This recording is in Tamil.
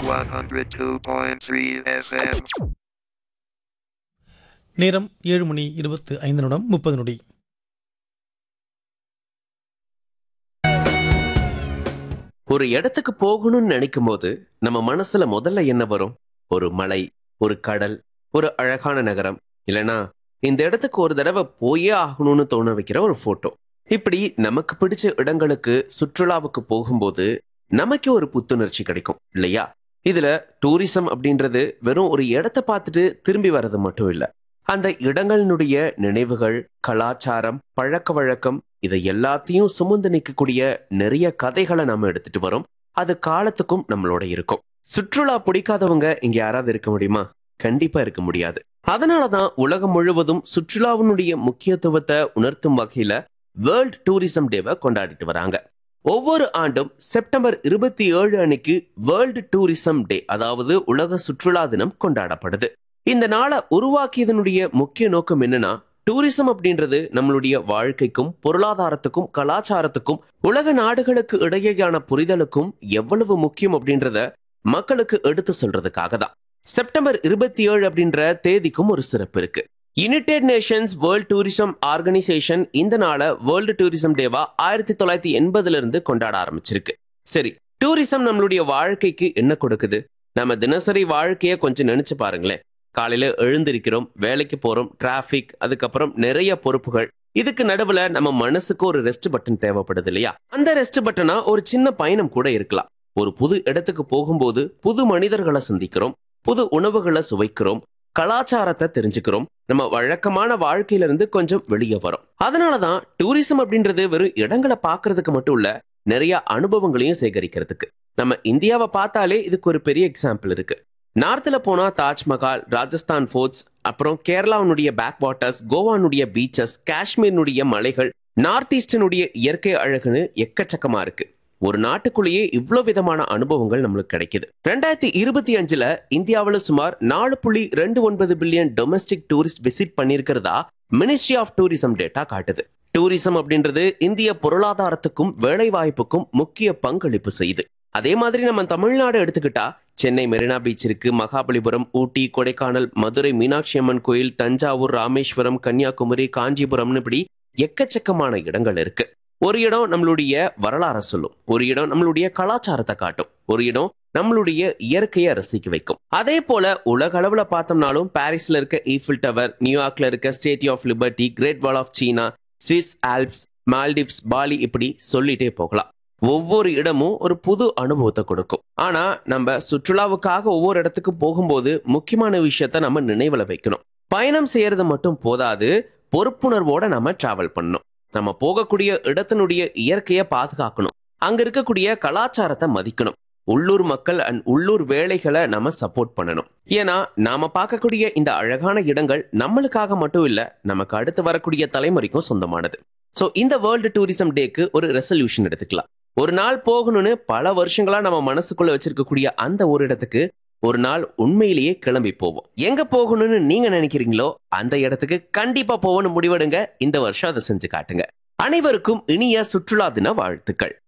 102.3 FM. நேரம் ஏழு மணி இருபத்து ஐந்து நிமிடம் முப்பது நொடி ஒரு இடத்துக்கு போகணும்னு நினைக்கும் போது நம்ம மனசுல முதல்ல என்ன வரும் ஒரு மலை ஒரு கடல் ஒரு அழகான நகரம் இல்லனா இந்த இடத்துக்கு ஒரு தடவை போயே ஆகணும்னு தோண வைக்கிற ஒரு போட்டோ இப்படி நமக்கு பிடிச்ச இடங்களுக்கு சுற்றுலாவுக்கு போகும்போது நமக்கே ஒரு புத்துணர்ச்சி கிடைக்கும் இல்லையா இதுல டூரிசம் அப்படின்றது வெறும் ஒரு இடத்த பார்த்துட்டு திரும்பி வர்றது மட்டும் இல்ல அந்த இடங்களினுடைய நினைவுகள் கலாச்சாரம் பழக்க வழக்கம் இதை எல்லாத்தையும் சுமந்து நிற்கக்கூடிய நிறைய கதைகளை நாம எடுத்துட்டு வரோம் அது காலத்துக்கும் நம்மளோட இருக்கும் சுற்றுலா பிடிக்காதவங்க இங்க யாராவது இருக்க முடியுமா கண்டிப்பா இருக்க முடியாது அதனாலதான் உலகம் முழுவதும் சுற்றுலாவினுடைய முக்கியத்துவத்தை உணர்த்தும் வகையில வேர்ல்ட் டூரிசம் டேவை கொண்டாடிட்டு வராங்க ஒவ்வொரு ஆண்டும் செப்டம்பர் இருபத்தி ஏழு அன்னைக்கு வேர்ல்டு டூரிசம் டே அதாவது உலக சுற்றுலா தினம் கொண்டாடப்படுது இந்த நாளை உருவாக்கியதனுடைய முக்கிய நோக்கம் என்னன்னா டூரிசம் அப்படின்றது நம்மளுடைய வாழ்க்கைக்கும் பொருளாதாரத்துக்கும் கலாச்சாரத்துக்கும் உலக நாடுகளுக்கு இடையேயான புரிதலுக்கும் எவ்வளவு முக்கியம் அப்படின்றத மக்களுக்கு எடுத்து சொல்றதுக்காக தான் செப்டம்பர் இருபத்தி ஏழு அப்படின்ற தேதிக்கும் ஒரு சிறப்பு இருக்கு United Nations World Tourism Organization இந்த நாளை வேர்ல்டு டூரிசம் டேவா ஆயிரத்தி தொள்ளாயிரத்தி எண்பதுல இருந்து கொண்டாட ஆரம்பிச்சிருக்கு சரி டூரிசம் நம்மளுடைய வாழ்க்கைக்கு என்ன கொடுக்குது நம்ம தினசரி வாழ்க்கைய கொஞ்சம் நினைச்சு பாருங்களேன் காலையில எழுந்திருக்கிறோம் வேலைக்கு போறோம் டிராஃபிக் அதுக்கப்புறம் நிறைய பொறுப்புகள் இதுக்கு நடுவுல நம்ம மனசுக்கு ஒரு ரெஸ்ட் பட்டன் தேவைப்படுது இல்லையா அந்த ரெஸ்ட் பட்டனா ஒரு சின்ன பயணம் கூட இருக்கலாம் ஒரு புது இடத்துக்கு போகும்போது புது மனிதர்களை சந்திக்கிறோம் புது உணவுகளை சுவைக்கிறோம் கலாச்சாரத்தை தெரிஞ்சுக்கிறோம் நம்ம வழக்கமான வாழ்க்கையில இருந்து கொஞ்சம் வெளியே வரோம் அதனாலதான் டூரிசம் அப்படின்றது வெறும் இடங்களை பார்க்கிறதுக்கு மட்டும் இல்ல நிறைய அனுபவங்களையும் சேகரிக்கிறதுக்கு நம்ம இந்தியாவை பார்த்தாலே இதுக்கு ஒரு பெரிய எக்ஸாம்பிள் இருக்கு நார்த்தில் போனா தாஜ்மஹால் ராஜஸ்தான் ஃபோர்ட்ஸ் அப்புறம் கேரளாவுடைய பேக் வாட்டர்ஸ் கோவானுடைய பீச்சஸ் காஷ்மீரினுடைய மலைகள் நார்த் ஈஸ்டனுடைய இயற்கை அழகுன்னு எக்கச்சக்கமா இருக்கு ஒரு நாட்டுக்குள்ளேயே இவ்வளோ விதமான அனுபவங்கள் நம்மளுக்கு கிடைக்குது ரெண்டாயிரத்தி இருபத்தி அஞ்சுல இந்தியாவில் சுமார் நாலு புள்ளி ரெண்டு ஒன்பது பில்லியன் டொமஸ்டிக் டூரிஸ்ட் விசிட் பண்ணியிருக்கிறதா மினிஸ்ட்ரி ஆஃப் டூரிசம் டேட்டா காட்டுது டூரிசம் அப்படின்றது இந்திய பொருளாதாரத்துக்கும் வேலை வாய்ப்புக்கும் முக்கிய பங்களிப்பு செய்யுது அதே மாதிரி நம்ம தமிழ்நாடு எடுத்துக்கிட்டா சென்னை மெரினா பீச் இருக்கு மகாபலிபுரம் ஊட்டி கொடைக்கானல் மதுரை மீனாட்சி அம்மன் கோயில் தஞ்சாவூர் ராமேஸ்வரம் கன்னியாகுமரி காஞ்சிபுரம்னு இப்படி எக்கச்சக்கமான இடங்கள் இருக்கு ஒரு இடம் நம்மளுடைய வரலாறை சொல்லும் ஒரு இடம் நம்மளுடைய கலாச்சாரத்தை காட்டும் ஒரு இடம் நம்மளுடைய இயற்கையை ரசிக்க வைக்கும் அதே போல உலக அளவுல பார்த்தோம்னாலும் பாரிஸ்ல இருக்க ஈஃபில் டவர் நியூயார்க்ல இருக்க statue of liberty great wall of China Swiss Alps Maldives Bali இப்படி சொல்லிட்டே போகலாம் ஒவ்வொரு இடமும் ஒரு புது அனுபவத்தை கொடுக்கும் ஆனா நம்ம சுற்றுலாவுக்காக ஒவ்வொரு இடத்துக்கு போகும்போது முக்கியமான விஷயத்த நம்ம நினைவுல வைக்கணும் பயணம் செய்யறது மட்டும் போதாது பொறுப்புணர்வோட நம்ம டிராவல் பண்ணணும் நம்ம போகக்கூடிய இடத்தினுடைய இயற்கையை பாதுகாக்கணும் அங்க இருக்கக்கூடிய கலாச்சாரத்தை மதிக்கணும் உள்ளூர் மக்கள் அண்ட் உள்ளூர் வேலைகளை நம்ம சப்போர்ட் பண்ணணும் ஏன்னா நாம பார்க்கக்கூடிய இந்த அழகான இடங்கள் நம்மளுக்காக மட்டும் இல்ல நமக்கு அடுத்து வரக்கூடிய தலைமுறைக்கும் சொந்தமானது ஸோ இந்த வேர்ல்டு டூரிசம் டேக்கு ஒரு ரெசல்யூஷன் எடுத்துக்கலாம் ஒரு நாள் போகணும்னு பல வருஷங்களா நம்ம மனசுக்குள்ள வச்சிருக்கக்கூடிய அந்த ஒரு இடத்துக்கு ஒரு நாள் உண்மையிலேயே கிளம்பி போவோம் எங்க போகணும்னு நீங்க நினைக்கிறீங்களோ அந்த இடத்துக்கு கண்டிப்பா போகணும் முடிவெடுங்க இந்த வருஷம் அதை செஞ்சு காட்டுங்க அனைவருக்கும் இனிய சுற்றுலா தின வாழ்த்துக்கள்